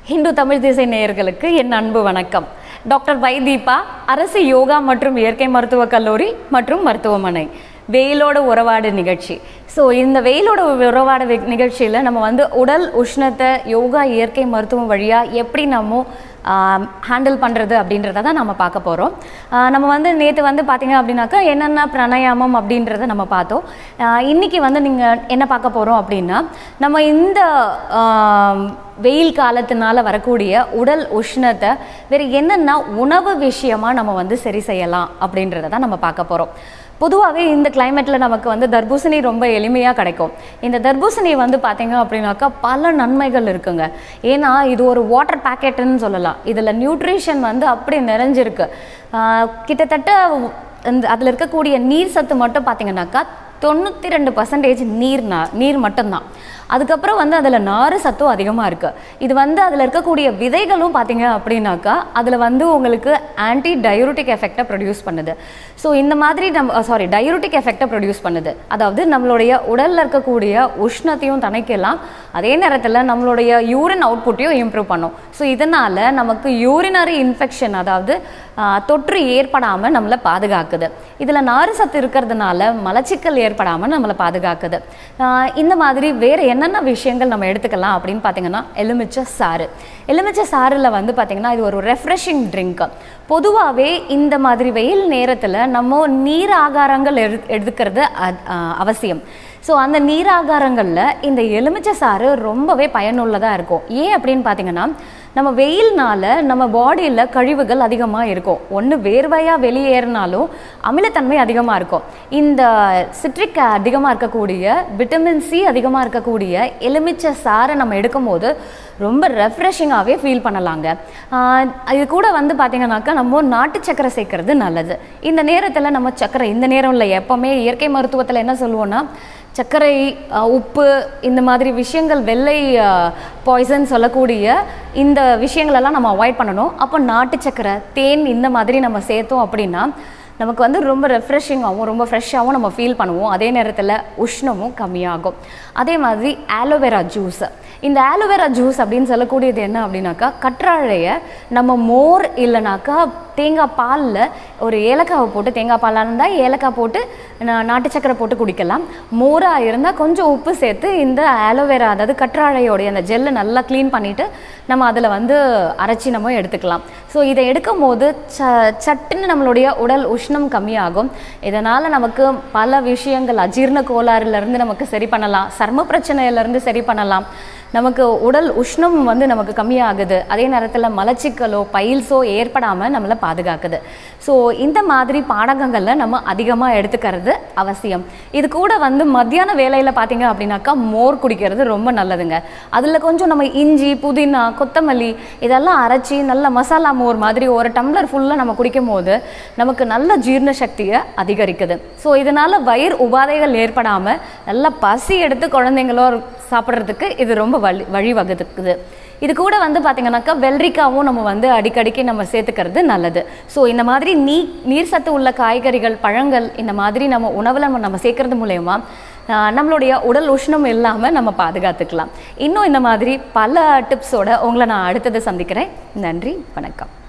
ஹிந்து தமிழ் திசை நேயர்களுக்கு என் அன்பு வணக்கம் டாக்டர் வைதீபா அரசு யோகா மற்றும் இயற்கை மருத்துவக் கல்லூரி மற்றும் மருத்துவமனை வெயிலோட உறவாடு நிகழ்ச்சி ஸோ இந்த வெயிலோட உறவாடு வி- நிகழ்ச்சியில் நம்ம வந்து உடல் உஷ்ணத்தை யோகா இயற்கை மருத்துவம் வழியாக எப்படி நம்ம ஹேண்டில் பண்ணுறது அப்படின்றத தான் நம்ம பார்க்க போகிறோம் நம்ம வந்து நேற்று வந்து பார்த்தீங்க அப்படின்னாக்கா என்னென்ன பிராணாயாமம் அப்படின்றத நம்ம பார்த்தோம் ஆஹ் இன்னைக்கு வந்து நீங்கள் என்ன பார்க்க போகிறோம் அப்படின்னா நம்ம இந்த ஆம், வெயில் காலத்தினால வரக்கூடிய உடல் உஷ்ணத்தை வேறு என்னென்ன உணவு விஷயமா நம்ம வந்து சரி செய்யலாம் அப்படின்றத தான் நம்ம பார்க்க போகிறோம் பொதுவாகவே இந்த கிளைமேட்டில் நமக்கு வந்து தர்பூசணி ரொம்ப எளிமையாக கிடைக்கும் இந்த தர்பூசணி வந்து பார்த்தீங்க அப்படின்னாக்கா பல நன்மைகள் இருக்குங்க ஏன்னா இது ஒரு வாட்டர் பேக்கெட்டுன்னு சொல்லலாம் இதில் நியூட்ரிஷன் வந்து அப்படி நிறைஞ்சிருக்கு ஆஹ் கிட்டத்தட்ட இந்த அதில் இருக்கக்கூடிய நீர் சத்து மட்டும் பார்த்தீங்கன்னாக்கா தொண்ணூற்றி ரெண்டு பர்சன்டேஜ் நீர் நா- நீர் மட்டும்தான் அதுக்கப்புறம் வந்து அதில் நாறு சத்தும் அதிகமாக இருக்குது இது வந்து அதில் இருக்கக்கூடிய விதைகளும் பார்த்தீங்க அப்படின்னாக்கா அதில் வந்து உங்களுக்கு ஆன்டி டயூரிட்டிக் எஃபெக்டை ப்ரொடியூஸ் பண்ணுது ஸோ இந்த மாதிரி நம்ம சாரி டயூரிட்டிக் எஃபெக்டை ப்ரொடியூஸ் பண்ணுது அதாவது நம்மளுடைய உடலில் இருக்கக்கூடிய உஷ்ணத்தையும் தணிக்கலாம் அதே நேரத்தில் நம்மளுடைய யூரின் அவுட்புட்டையும் இம்ப்ரூவ் பண்ணும் ஸோ இதனால் நமக்கு யூரினரி இன்ஃபெக்ஷன் அதாவது ஆஹ், தொற்று ஏற்படாமல் நம்மளை பாதுகாக்குது இதில் நாறு சத்து இருக்கிறதுனால மலச்சிக்கல் ஏற்படாமல் நம்மளை பாதுகாக்குது ஆஹ், இந்த மாதிரி வேறு என்னென்ன விஷயங்கள் நம்ம எடுத்துக்கலாம் அப்படின்னு பார்த்தீங்கன்னா எலுமிச்சை சாறு எலுமிச்சை சாறில் வந்து பார்த்தீங்கன்னா இது ஒரு ரெஃப்ரெஷிங் ட்ரிங்க் பொதுவாகவே இந்த மாதிரி வெயில் நேரத்தில் நம்ம நீர் ஆகாரங்கள் எடு எடுக்கிறது அ- ஆஹ், அவசியம் ஸோ அந்த நீராகாரங்களில் இந்த எலுமிச்சை சாறு ரொம்பவே பயனுள்ளதாக இருக்கும் ஏன் அப்படின்னு பார்த்தீங்கன்னா நம்ம வெயில்னால நம்ம பாடியில் கழிவுகள் அதிகமாக இருக்கும் ஒன்று வேர்வையாக வெளியேறினாலும் அமிலத்தன்மை அதிகமாக இருக்கும் இந்த சிட்ரிக் அதிகமாக இருக்கக்கூடிய விட்டமின் சி அதிகமாக இருக்கக்கூடிய எலுமிச்சை சாறை நம்ம எடுக்கும்போது ரொம்ப ரெஃப்ரெஷிங்காகவே ஃபீல் பண்ணலாங்க ஆஹ் இது கூட வந்து பார்த்தீங்கன்னாக்கா நம்ம நாட்டு சக்கரை சேர்க்கறது நல்லது இந்த நேரத்தில் நம்ம சக்கரை இந்த நேரம் இல்லை எப்போவுமே இயற்கை மருத்துவத்தில் என்ன சொல்லுவோன்னா சர்க்கரை அஹ், உப்பு இந்த மாதிரி விஷயங்கள் வெள்ளை பாய்சன் சொல்லக்கூடிய இந்த விஷயங்களெல்லாம் நம்ம அவாய்ட் பண்ணணும் அப்போ நாட்டு சர்க்கரை தேன் இந்த மாதிரி நம்ம சேர்த்தோம் அப்படின்னா நமக்கு வந்து ரொம்ப ரெஃப்ரெஷிங்காகவும் ரொம்ப ஃப்ரெஷ்ஷாகவும் நம்ம ஃபீல் பண்ணுவோம் அதே நேரத்தில் உஷ்ணமும் கம்மியாகும் அதே மாதிரி ஆலோவேரா ஜூஸ் இந்த ஆலோவேரா ஜூஸ் அப்படின்னு சொல்லக்கூடியது என்ன அப்படின்னாக்கா கற்றாழையை நம்ம மோர் இல்லைனாக்கா தேங்காய் பாலில் ஒரு ஏலக்காவை போட்டு தேங்காய் பாலாக இருந்தால் ஏலக்காய் போட்டு நா- நாட்டு சக்கரை போட்டு குடிக்கலாம் மோராக இருந்தால் கொஞ்சம் உப்பு சேர்த்து இந்த ஆலோவேரா அதாவது கற்றாழையோடைய அந்த ஜெல்லை நல்லா க்ளீன் பண்ணிவிட்டு நம்ம அதில் வந்து அரைச்சி நம்ம எடுத்துக்கலாம் ஸோ இதை எடுக்கும் போது ச சட்டுன்னு நம்மளுடைய உடல் உஷ்ணம் கம்மியாகும் இதனால் நமக்கு பல விஷயங்கள் அஜீரண கோளாறுலேருந்து நமக்கு சரி பண்ணலாம் சர்ம பிரச்சனையிலேருந்து சரி பண்ணலாம் நமக்கு உடல் உஷ்ணம் வந்து நமக்கு கம்மியாகுது அதே நேரத்தில் மலச்சிக்கலோ பைல்ஸோ ஏற்படாமல் நம்மளை பாதுகாக்குது ஸோ இந்த மாதிரி பாடகங்களில் நம்ம அதிகமாக எடுத்துக்கிறது அவசியம் இது கூட வந்து மத்தியான வேலையில் பார்த்தீங்க அப்படின்னாக்கா மோர் குடிக்கிறது ரொம்ப நல்லதுங்க அதில் கொஞ்சம் நம்ம இஞ்சி புதினா கொத்தமல்லி இதெல்லாம் அரைச்சி நல்ல மசாலா மோர் மாதிரி ஒரு டம்ளர் ஃபுல்லாக நம்ம குடிக்கும் போது நமக்கு நல்ல ஜீரண சக்தியை அதிகரிக்குது ஸோ இதனால் வயிறு உபாதைகள் ஏற்படாமல் நல்ல பசி எடுத்து குழந்தைங்களோ சாப்பிட்றதுக்கு இது ரொம்ப வழி வழிவகுக்குது இது கூட வந்து பார்த்தீங்கன்னாக்கா வெள்ளரிக்காவும் நம்ம வந்து அடிக்கடிக்கு நம்ம சேர்த்துக்கிறது நல்லது ஸோ இந்த மாதிரி நீ நீர் சத்து உள்ள காய்கறிகள் பழங்கள் இந்த மாதிரி நம்ம உணவில் நம்ம நம்ம சேர்க்கறது மூலயமா ஆஹ், நம்மளுடைய உடல் உஷ்ணம் இல்லாமல் நம்ம பாதுகாத்துக்கலாம் இன்னும் இந்த மாதிரி பல டிப்ஸோட உங்களை நான் அடுத்தது சந்திக்கிறேன் நன்றி வணக்கம்